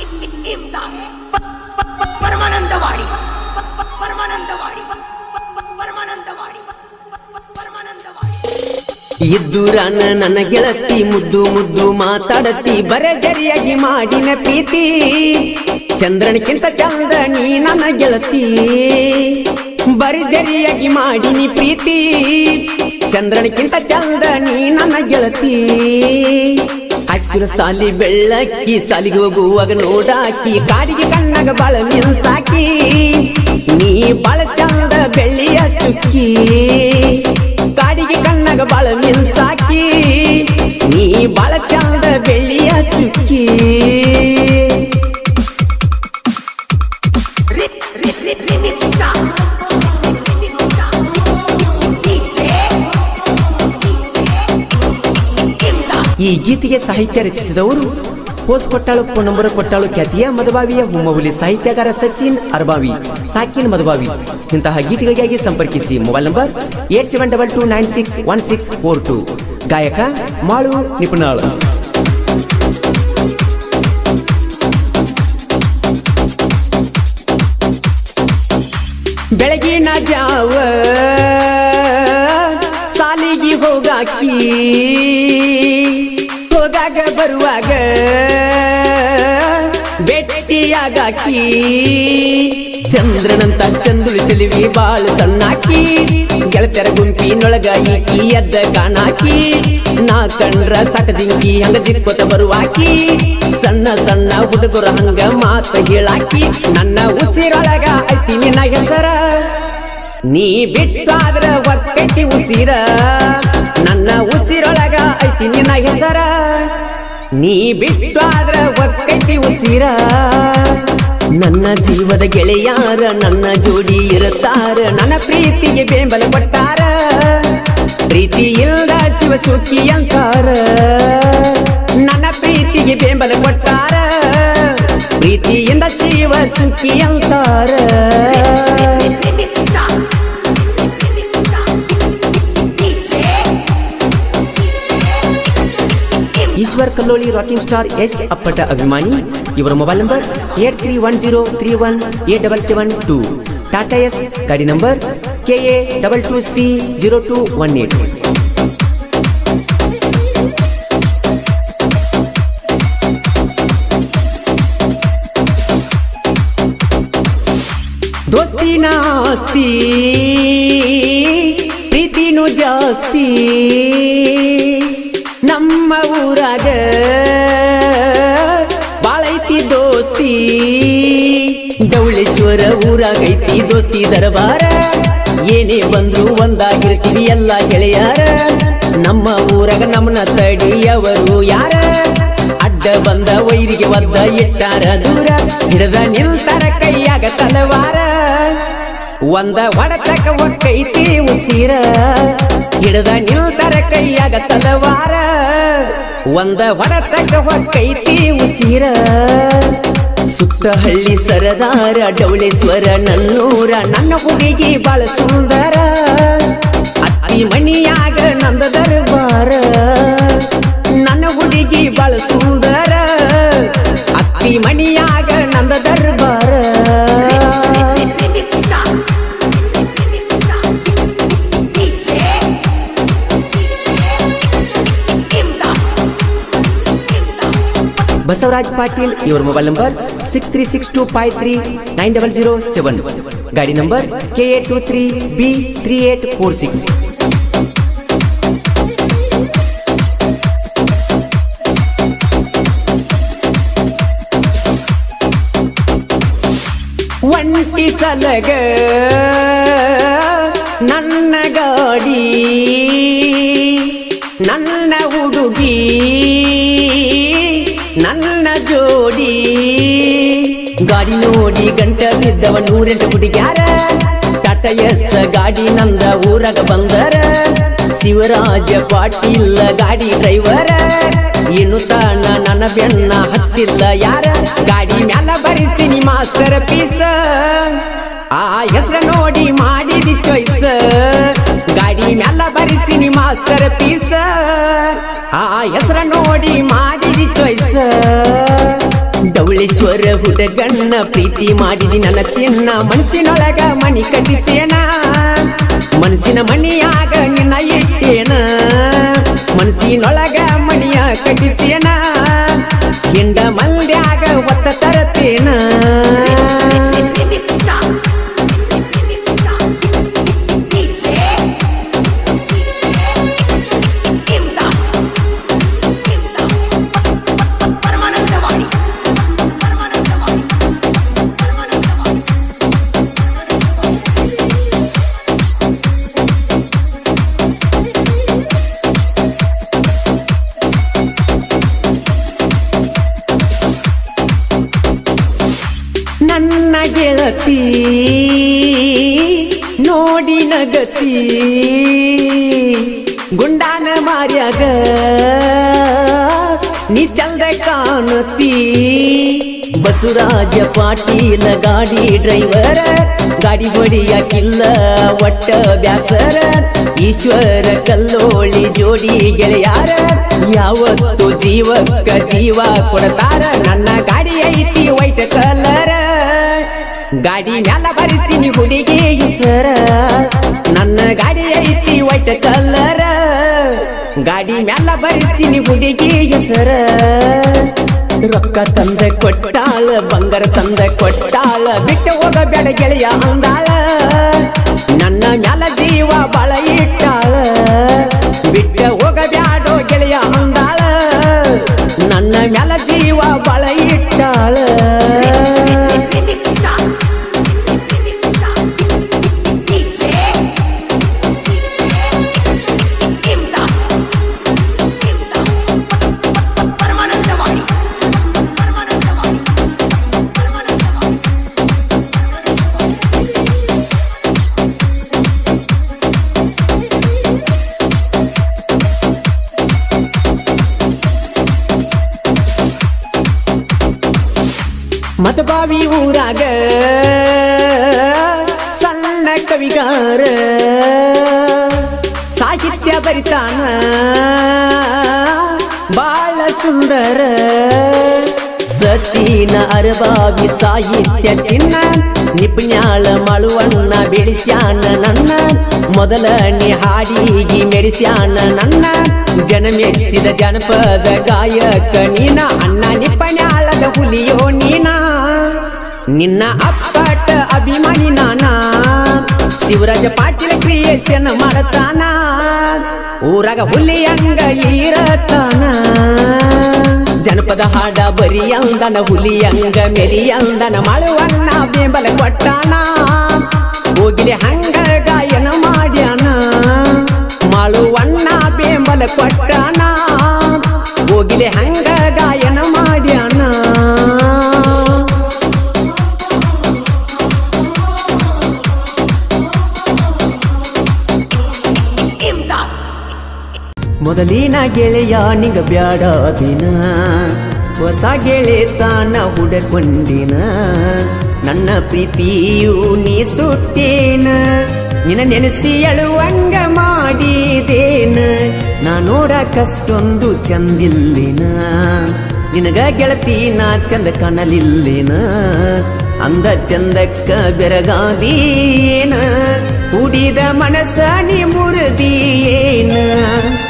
ಇಮ್ದಾದ್ ಪ- ಪ- ಪ- ಪರಮಾನಂದವಾಡಿ ಪ- ಪ- ಪರಮಾನಂದವಾಡಿ ಪ- ಪ- ಪರಮಾನಂದವಾಡಿ ಪ- ಪ- ಪರಮಾನಂದವಾಡಿ ಇದ್ದೂರನ ನನ್ನ ಗೆಳತಿ ಮುದ್ದು ಮುದ್ದು ಮಾತಾಡತಿ ಬರಜರಿಯಾಗಿ ಮಾಡಿನ ಪ್ರೀತಿ ಚಂದ್ರನಕ್ಕಿಂತ ಚಂದ ನೀ ನನ್ನ ಗೆಳತಿ ಬರಜರಿಯಾಗಿ ಮಾಡಿನಿ ಪ್ರೀತಿ ಚಂದ್ರನಕ್ಕಿಂತ ಚಂದ ನೀ ನನ್ನ ಗೆಳತಿ ಹಸಿರು ಸಾಲಿ ಬೆಳ್ಳಕ್ಕಿ ಸಾಲಿಗೆ ಹೋಗುವಾಗ ನೋಡಾಕಿ ಕಾಡಿಗೆ ಕಣ್ಣಾಗ ಬಾಳ ನಿಲ್ಸಾಕಿ ನೀ ಬಾಳ ಚಂದ ಬೆಳ್ಳಿಯ ಚುಕ್ಕಿ ಕಾಡಿಗೆ ಕಣ್ಣಾಗ ಬಾಳ ನಿಲ್ಸಾಕಿ ನೀ ಬಾಳ ಚಂದ ಬೆಳ್ಳಿಯ ಚುಕ್ಕಿ ರಿ- ರಿ- ರಿ- ರಿಮಿಕ್ಸ. ರಿಮಿಕ್ಸ. DJ. ಇಮ್ದಾದ್ ಈ ಗೀತೆಗೆ ಸಾಹಿತ್ಯ ರಚಿಸಿದವರು ಪೋಸ್ ಕೊಟ್ಟಾಳು ಫೋನ್ ನಂಬರ್ ಕೊಟ್ಟಾಳು ಖ್ಯಾತಿಯ ಮಧುಬಾವಿಯ ಹುಮ್ಮಹುಲಿ ಸಾಹಿತ್ಯಗಾರ ಸಚಿನ್ ಅರ್ಬಾವಿ ಸಾಕಿನ್ ಮಧುಬಾವಿ ಇಂತಹ ಗೀತೆಗಳಿಗಾಗಿ ಸಂಪರ್ಕಿಸಿ mobile number eight seven double two nine six one six four two ಗಾಯಕ ಮಾಳು ನಿಪುಣಾಳು ಬೆಳಗಿನ ಜಾವ ಸಾಲಿಗೆ ಹೋಗಾಕಿ ಹೋಗಾಗ ಬರುವಾಗ ಭೇಟಿಯಾಗಾಕಿ ಚಂದ್ರನಂತ ಚಂದುಳು ಚೆಲುವಿ ಬಾಳ ಸಣ್ಣಾಕಿ ಗೆಳತರ ಗುಂಪಿನೊಳಗ ಈಕಿ ಎದ್ದ ಕಾಣಾಕಿ ನಾ ಕಂಡ್ರ ಸಾಕದಿಂಗಿ ಹಂಗ ಜಿಕ್ಕೊತ ಬರುವಾಕಿ ಸಣ್ಣ ಸಣ್ಣ ಹುಡುಗರ ಹಂಗ ಮಾತ ಹೇಳಾಕಿ ನನ್ನ ಉಸಿರೊಳಗ ಐತಿ ನಿನ್ನ ಹೆಸರ ನೀ ಬಿಟ್ಟಾದ್ರ ಒಕ್ಕಟ್ಟಿ ಉಸಿರ ನನ್ನ ಉಸಿರೊಳಗ ಐತಿ ನಿನ್ನ ಹೆಸರ ನೀ ಬಿಟ್ಟಾದ್ರ ಒಕ್ಕಟ್ಟಿ ಉಸಿರ ನನ್ನ ಜೀವದ ಗೆಳೆಯಾರ ನನ್ನ ಜೋಡಿ ಇರುತ್ತಾರ ನನ್ನ ಪ್ರೀತಿಗೆ ಬೆಂಬಲ ಕೊಟ್ಟಾರ ಪ್ರೀತಿ ಇಲ್ದ ಶಿವ ಸುಖಿ ಅಂತಾರ ನನ್ನ ಪ್ರೀತಿಗೆ ಬೆಂಬಲ ಕೊಟ್ಟಾರ ಪ್ರೀತಿಯಿಂದ ಶಿವ ಸುಖಿ ಅಂತಾರ remix. Remix. DJ. Imdad Eshwar Kalloli rocking star ಎಸ್ ಅಪ್ಪಟ ಅಭಿಮಾನಿ ಇವರ mobile number eight three one zero three one eight double seven two Tata ace ಗಾಡಿ number K A double two C zero two one eight ದೋಸ್ತಿನ ಆಸ್ತಿ ಪ್ರೀತಿನೂ ಜಾಸ್ತಿ ನಮ್ಮ ಊರಾಗ ಬಾಳೈತಿ ದೋಸ್ತಿ ಡವಳೇಶ್ವರ ಊರಾಗೈತಿ ದೋಸ್ತಿ ದರಬಾರ ಏನೇ ಬಂದ್ರು ಒಂದಾಗಿರ್ತೀವಿ ಎಲ್ಲ ಗೆಳೆಯಾರ ನಮ್ಮ ಊರಾಗ ನಮ್ಮನ್ನ ತಡಿಯವರು ಯಾರ ಅಡ್ಡ ಬಂದ ವೈರಿಗೆ ಒದ್ದ ಇಟ್ಟಾರ ದೂರ ಹಿಡದ ನಿಲ್ತಾರ ಕೈಯಾಗ ತಲವಾರ ಒಂದ ಹೊಡತಕ ಒಕ್ಕೈತಿ ಉಸಿರ ಹಿಡದ ನಿಲ್ತಾರ ಕೈಯಾಗ ತಲವಾರ ಒಂದ ಹೊಡತಕ ಒಕ್ಕೈತಿ ಉಸಿರ ಸುತ್ತ ಹಳ್ಳಿ ಸರದಾರ ಡವಳೇಶ್ವರ ನನ್ನೂರ ನನ್ನ ಹುಡುಗಿ ಬಾಳ ಸುಂದರ ಅತ್ತಿ ಮಣಿಯಾಗ ನಂದ ದರ್ಬಾರ ನನ್ನ ಹುಡುಗಿ ಬಾಳ ಸುಂದರ ಅತ್ತಿ ಮಣಿಯಾಗ ನಂದ ದರ್ಬಾರ remix. Remix. DJ. Imdad Imdad Basavaraj Patil ಇವರ mobile number six three six two five three nine double zero seven ಗಾಡಿ number K A two three B three eight four six ಒಂಟಿ ಸಲಗ ನನ್ನ ಗಾಡಿ ನನ್ನ ಹುಡುಗಿ ನನ್ನ ಜೋಡಿ ಗಾಡಿ ನೋಡಿ ಗಂಟ ಬಿದ್ದವ ನೂರೆಂಟು ಹುಡುಗ್ಯಾರ ಟಾಟಾ ಎಸ್ ಗಾಡಿ ನಂದ ಊರಾಗ ಬಂದರ ಶಿವರಾಜ ಪಾಟೀಲ್ ಗಾಡಿ ಡ್ರೈವರ ಇನ್ನು ತಾನ ನನ್ನ ಬೆನ್ನ ಹತ್ತಿಲ್ಲ ಯಾರ ಗಾಡಿ ಮ್ಯಾಲ ಬರಿಸ್ತೀನಿ ಮಾಸ್ಟರ್ ಪೀಸ ಆ ಹೆಸ್ರ ನೋಡಿ ಮಾಡಿದಿ ಚಾಯ್ಸ್ ಗಾಡಿ ಮ್ಯಾಲ ಬರಿಸಿನಿ ಮಾಸ್ಟರ್ ಪೀಸ ಆ ಹೆಸ್ರ ನೋಡಿ ಮಾಡಿದಿ ಚಾಯ್ಸ್ ಬಬುಳೇಶ್ವರ ಹುಡುಗಣ್ಣ ಪ್ರೀತಿ ಮಾಡಿದಿ ನನ್ನ ಚಿನ್ನ ಮನಸ್ಸಿನೊಳಗ ಮಣಿ ಕಟ್ಟಿಸೇನ ಮನಸ್ಸಿನ ಮಣಿಯಾಗ ನಿನ್ನ ಇಟ್ಟೇನ ಮನಸ್ಸಿನೊಳಗ ಮಣಿಯ ಕಟ್ಟಿಸೇನ ಹಿಂಡ ಮಂದ್ಯಾಗ ಒತ್ತ ತರತೇನ ಪರಮಾನಂದವಾಡಿ ಪರಮಾನಂದವಾಡಿ ಪರಮಾನಂದವಾಡಿ ನನ್ನ ಗೆಳತಿ ನೋಡಿ ನಗತಿ ಗುಂಡಾನ ಮಾರ್ಯಾಗ ನೀ ಚಂದ ಕಾಣತಿ ಬಸವರಾಜ ಪಾಟೀಲ ಗಾಡಿ ಡ್ರೈವರ ಗಾಡಿ ಹೊಡಿಯಾಕಿಲ್ಲ ಒಟ್ಟ ಬ್ಯಾಸರ ಈಶ್ವರ ಕಲ್ಲೋಳಿ ಜೋಡಿ ಗೆಳೆಯಾರ ಯಾವತ್ತು ಜೀವಕ್ಕ ಜೀವ ಕೊಡ್ತಾರ ನನ್ನ ಗಾಡಿ ಐತಿ ವೈಟ್ ಕಲರ್ ಗಾಡಿ ಮ್ಯಾಲ ಬರಿಸಿನಿ ಹುಡುಗಿ ಹೆಸರ ನನ್ನ ಗಾಡಿ ಐತಿ ವೈಟ್ ಕಲರ್ ಗಾಡಿ ಮ್ಯಾಲ ಬರಿಸಿನಿ ಹುಡುಗಿ ಹೆಸರ ರೊಕ್ಕ ತಂದ ಕೊಟ್ಟಾಳ ಬಂಗಾರ ತಂದ ಕೊಟ್ಟಾಳ ಬಿಟ್ಟು ಹೋಗಬೇಡ ಗೆಳೆಯ ಅಂದಾಳ ನನ್ನ ಮ್ಯಾಲ ಜೀವ ಬಳ ಇಟ್ಟಾಳ ಬಿಟ್ಟ ಹೋಗಬ್ಯಾಡೋ ಗೆಳೆಯ ಅಂದಾಳ ನನ್ನ ಮ್ಯಾಲ ಜೀವ ಬಳ ಇಟ್ಟಾಳ ಪರಮಾನಂದವಾಡಿ ಪರಮಾನಂದವಾಡಿ ಪರಮಾನಂದವಾಡಿ ಮತಬಾವಿ ಊರಾಗ ಸಣ್ಣ ಕವಿಗಾರ ಸಾಹಿತ್ಯ ಬರಿತಾನ ಬಾಳ ಸುಂದರ ಸಚಿನ ಅರಬಾವಿ ಸಾಹಿತ್ಯ ಚಿನ್ನ ನಿಪುಣ್ಯಾಳ ಮಳುವನ್ನ ಬೆಳೆಸ್ಯಾನ ನನ್ನ ಮೊದಲನೇ ಹಾಡಿಗಿ ಮೆರೆಸ್ಯಾನ ನನ್ನ ಜನ ಮೆಚ್ಚಿದ ಜನಪದ ಗಾಯಕ ನೀನ ಅಣ್ಣ ನಿಪುಣ್ಯಾಳದ ಹುಲಿಯೋ ನೀನ ನಿನ್ನ ಅಪ್ಪಟ ಅಭಿಮಾನಿ ನಾನ ಶಿವರಾಜ ಪಾಟೀಲ ಕ್ರಿಯೇಷನ್ ಮಾಡತಾನ ಊರಾಗ ಹುಲಿ ಹಂಗ ಇರತಾನ ಜನಪದ ಹಾಡ ಬರಿ ಅಂದನ ಹುಲಿ ಹಂಗ ಮೆರಿ ಅಂದನ ಮಾಡುವಣ್ಣ ಬೆಂಬಲ ಕೊಟ್ಟಾನ ಹೋಗಿಲಿ ಹಂಗ ಗಾಯನ ಮಾಡ್ಯಾನ ಮಾಳುವಣ್ಣ ಬೆಂಬಲ ಕೊಟ್ಟಾನ ಹೋಗಿಲಿ ಹಂಗ ಗಾಯನ ಮಾಡ್ಯಾನ ಇಮ್ದಾದ್ ಮೊದಲಿನ ಗೆಳೆಯ ನಿಂಗ ಬ್ಯಾಡ ದಿನ ಹೊಸ ಗೆಳೆತನ ಹುಡಕೊಂಡಿನ ನನ್ನ ಪ್ರೀತಿಯು ನೀ ಸುಟ್ಟೇನ ನಿನ್ನ ನೆನೆಸಿ ಅಳುವಂಗ ಮಾಡಿದೇನ ನಾ ನೋಡಕಷ್ಟೊಂದು ಚಂದಿಲ್ಲಿನ ನಿನಗ ಗೆಳತಿ ನಾ ಚಂದ ಕಾಣಲಿಲ್ಲಿನ ಅಂದ ಚಂದಕ್ಕ ಬೆರಗಾದೀನ ಕುಡಿದ ಮನಸ್ಸ ನೀ ಮುರಿದೀನ